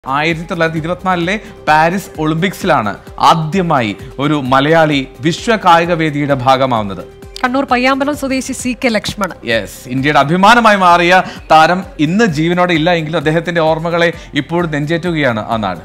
ആയിരത്തി തൊള്ളായിരത്തി ഇരുപത്തിനാലിലെ പാരീസ് ഒളിമ്പിക്സിലാണ് ആദ്യമായി ഒരു മലയാളി വിശ്വ കായിക വേദിയുടെ ഭാഗമാവുന്നത് കണ്ണൂർ പയ്യാമ്പലം സ്വദേശി സി കെ ലക്ഷ്മണൻ യെസ് ഇന്ത്യയുടെ അഭിമാനമായി മാറിയ താരം ഇന്ന് ജീവനോടെ ഇല്ല എങ്കിലും അദ്ദേഹത്തിന്റെ ഓർമ്മകളെ ഇപ്പോഴും നെഞ്ചേറ്റുകയാണ് ആ നാട്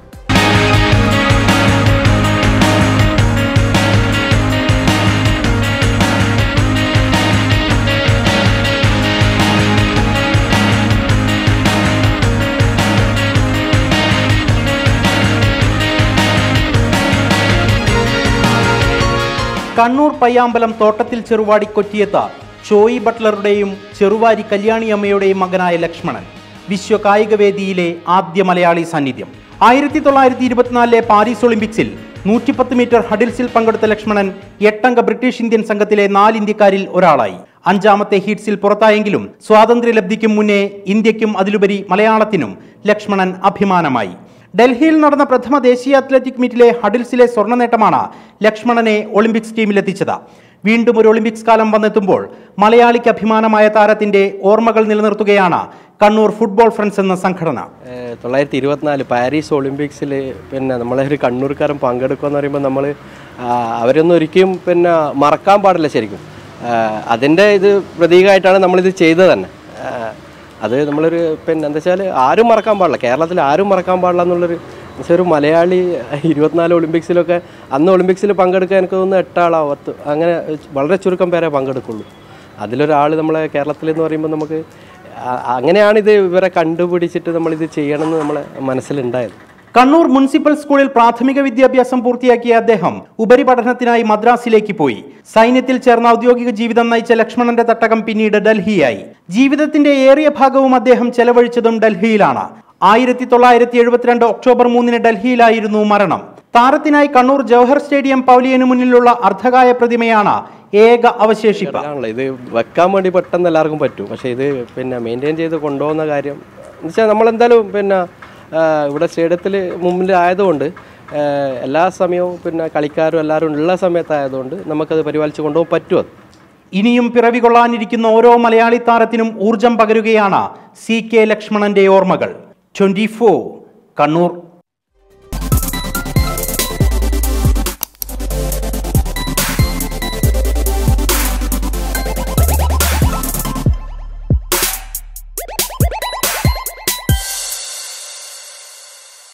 കണ്ണൂർ പയ്യാമ്പലം തോട്ടത്തിൽ ചെറുവാടി കൊറ്റിയത്ത ഷോയി ബട്ട്ലറുടെയും ചെറുവാരി കല്യാണിയമ്മയുടെയും മകനായ ലക്ഷ്മണൻ വിശ്വ കായികവേദിയിലെ ആദ്യ മലയാളി സാന്നിധ്യം ആയിരത്തി തൊള്ളായിരത്തി ഇരുപത്തിനാലിലെ പാരീസ് ഒളിമ്പിക്സിൽ നൂറ്റിപ്പത്ത് മീറ്റർ ഹഡിൽസിൽ പങ്കെടുത്ത ലക്ഷ്മണൻ എട്ടംഗ ബ്രിട്ടീഷ് ഇന്ത്യൻ സംഘത്തിലെ നാല് ഇന്ത്യക്കാരിൽ ഒരാളായി അഞ്ചാമത്തെ ഹീറ്റ്സിൽ പുറത്തായെങ്കിലും സ്വാതന്ത്ര്യലബ്ധിക്കും മുന്നേ ഇന്ത്യക്കും അതിലുപരി മലയാളത്തിനും ലക്ഷ്മണൻ അഭിമാനമായി ഡൽഹിയിൽ നടന്ന പ്രഥമ ദേശീയ അത്ലറ്റിക് മീറ്റിലെ ഹഡിൽസിലെ സ്വർണ്ണ നേട്ടമാണ് ലക്ഷ്മണനെ ഒളിമ്പിക്സ് ടീമിലെത്തിച്ചത് വീണ്ടും ഒരു ഒളിമ്പിക്സ് കാലം വന്നെത്തുമ്പോൾ മലയാളിക്ക് അഭിമാനമായ താരത്തിന്റെ ഓർമ്മകൾ നിലനിർത്തുകയാണ് കണ്ണൂർ ഫുട്ബോൾ ഫ്രണ്ട്സ് എന്ന സംഘടന ഏഹ് തൊള്ളായിരത്തി ഇരുപത്തിനാല് പാരീസ് ഒളിമ്പിക്സിൽ പിന്നെ നമ്മളെ ഒരു കണ്ണൂർക്കാരൻ പങ്കെടുക്കുക എന്ന് പറയുമ്പോൾ നമ്മൾ അവരൊന്നും ഒരിക്കലും പിന്നെ മറക്കാൻ പാടില്ല ശരിക്കും ആഹ് അതിൻ്റെ ഇത് പ്രതീകമായിട്ടാണ് നമ്മളിത് ചെയ്തത് തന്നെ ആഹ് അത് നമ്മളൊരു പിന്നെ എന്താ വെച്ചാൽ ആരും മറക്കാൻ പാടില്ല കേരളത്തിൽ ആരും മറക്കാൻ പാടില്ല എന്നുള്ളൊരു എന്നുവെച്ചാൽ ഒരു മലയാളി ഇരുപത്തിനാല് ഒളിമ്പിക്സിലൊക്കെ അന്ന് ഒളിമ്പിക്സിൽ പങ്കെടുക്കാൻ എനിക്ക് തോന്നുന്നു എട്ടാളോ പത്ത് അങ്ങനെ വളരെ ചുരുക്കം പേരെ പങ്കെടുക്കുള്ളൂ അതിലൊരാൾ നമ്മളെ കേരളത്തിൽ എന്ന് പറയുമ്പോൾ നമുക്ക് ആ- അങ്ങനെയാണിത് ഇവരെ കണ്ടുപിടിച്ചിട്ട് നമ്മളിത് ചെയ്യണമെന്ന് നമ്മളെ മനസ്സിലുണ്ടായത് കണ്ണൂർ മുനിസിപ്പൽ സ്കൂളിൽ പ്രാഥമിക വിദ്യാഭ്യാസം പൂർത്തിയാക്കിയ അദ്ദേഹം ഉപരിപഠനത്തിനായി മദ്രാസിലേക്ക് പോയി സൈന്യത്തിൽ ചേർന്ന ഔദ്യോഗിക ജീവിതം നയിച്ച ലക്ഷ്മണന്റെ തട്ടകം പിന്നീട് ഡൽഹിയായി ജീവിതത്തിന്റെ ഏറിയ ഭാഗവും അദ്ദേഹം ചെലവഴിച്ചതും ഡൽഹിയിലാണ് ആയിരത്തി തൊള്ളായിരത്തി എഴുപത്തിരണ്ട് ഒക്ടോബർ മൂന്നിന് ഡൽഹിയിലായിരുന്നു മരണം താരത്തിനായി കണ്ണൂർ ജവഹർ സ്റ്റേഡിയം പൗലിയന് മുന്നിലുള്ള അർദ്ധകായ പ്രതിമയാണ് ഏക അവശേഷിപ്പ് ആണല്ലോ ഇത് വെക്കാൻ വേണ്ടി പെട്ടെന്ന് എല്ലാവർക്കും പറ്റും പക്ഷേ ഇത് പിന്നെ മെയിൻറ്റെയിൻ ചെയ്ത് കൊണ്ടുപോകുന്ന കാര്യം എന്ന് വെച്ചാൽ നമ്മളെന്തായാലും പിന്നെ ആ, ഇവിടെ സ്റ്റേഡിയത്തിൽ മുമ്പിൽ ആയതുകൊണ്ട് ആ, എല്ലാ സമയവും പിന്നെ കളിക്കാരും എല്ലാവരും ഉള്ള സമയത്തായതുകൊണ്ട് നമുക്കത് പരിപാലിച്ച് കൊണ്ടുപോകാൻ പറ്റും അത് ഇനിയും പിറവി കൊള്ളാനിരിക്കുന്ന ഓരോ മലയാളി താരത്തിനും ഊർജം പകരുകയാണ് സി കെ ലക്ഷ്മണന്റെ ഓർമ്മകൾ ട്വന്റി കണ്ണൂർ